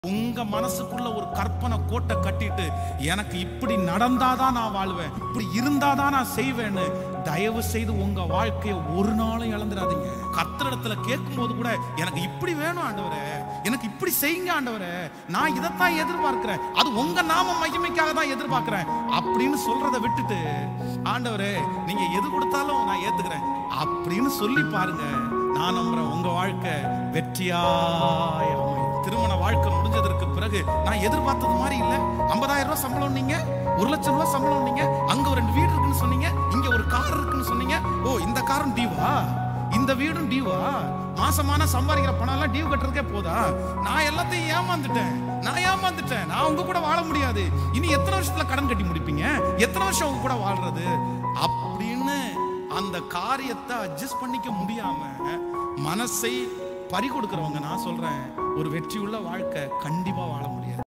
உங்க மனசுக்குள்ள ஒரு கற்பனை கோட்டை கட்டிட்டு எனக்கு இப்படி நடந்தாதான் நான் வாழ்வேன் இப்படி இருந்தாதான் நான் செய்வேன்னு தயவு செய்து உங்க வாழ்க்கையை ஒரு நாளும் இழந்துடாதீங்க கத்திரிடத்துல கேட்கும் போது கூட எனக்கு இப்படி வேணும் ஆண்டவரே எனக்கு இப்படி செய்யுங்க ஆண்டவரே நான் இதைத்தான் எதிர்பார்க்கிறேன் அது உங்க நாம மகிமைக்காக தான் எதிர்பார்க்கிறேன் அப்படின்னு சொல்றதை விட்டுட்டு ஆண்டவரே நீங்க எது கொடுத்தாலும் நான் ஏத்துக்கிறேன் அப்படின்னு சொல்லி பாருங்க நான் நம்புறேன் உங்க வாழ்க்கை வெற்றியாய் அமையும் திருமண வாழ்க்கை முடிஞ்சதற்கு பிறகு நான் எதிர்பார்த்தது மாதிரி இல்ல ஐம்பதாயிரம் ரூபாய் சம்பளம் நீங்க ஒரு லட்சம் ரூபாய் சம்பளம் நீங்க அங்க ஒரு ரெண்டு வீடு இருக்குன்னு சொன்னீங்க இங்க ஒரு கார் இருக்குன்னு சொன்னீங்க ஓ இந்த காரும் டீவா இந்த வீடும் டீவா மாசமான சம்பாதிக்கிற பணம் எல்லாம் டியூ கட்டுறதுக்கே போதா நான் எல்லாத்தையும் ஏமாந்துட்டேன் நான் ஏமாந்துட்டேன் நான் உங்க கூட வாழ முடியாது இனி எத்தனை வருஷத்துல கடன் கட்டி முடிப்பீங்க எத்தனை வருஷம் உங்க கூட வாழ்றது அப்படின்னு அந்த காரியத்தை அட்ஜஸ்ட் பண்ணிக்க முடியாம மனசை பறி கொடுக்கறவங்க நான் சொல்றேன் ஒரு வெற்றியுள்ள வாழ்க்கை கண்டிப்பா வாழ முடியாது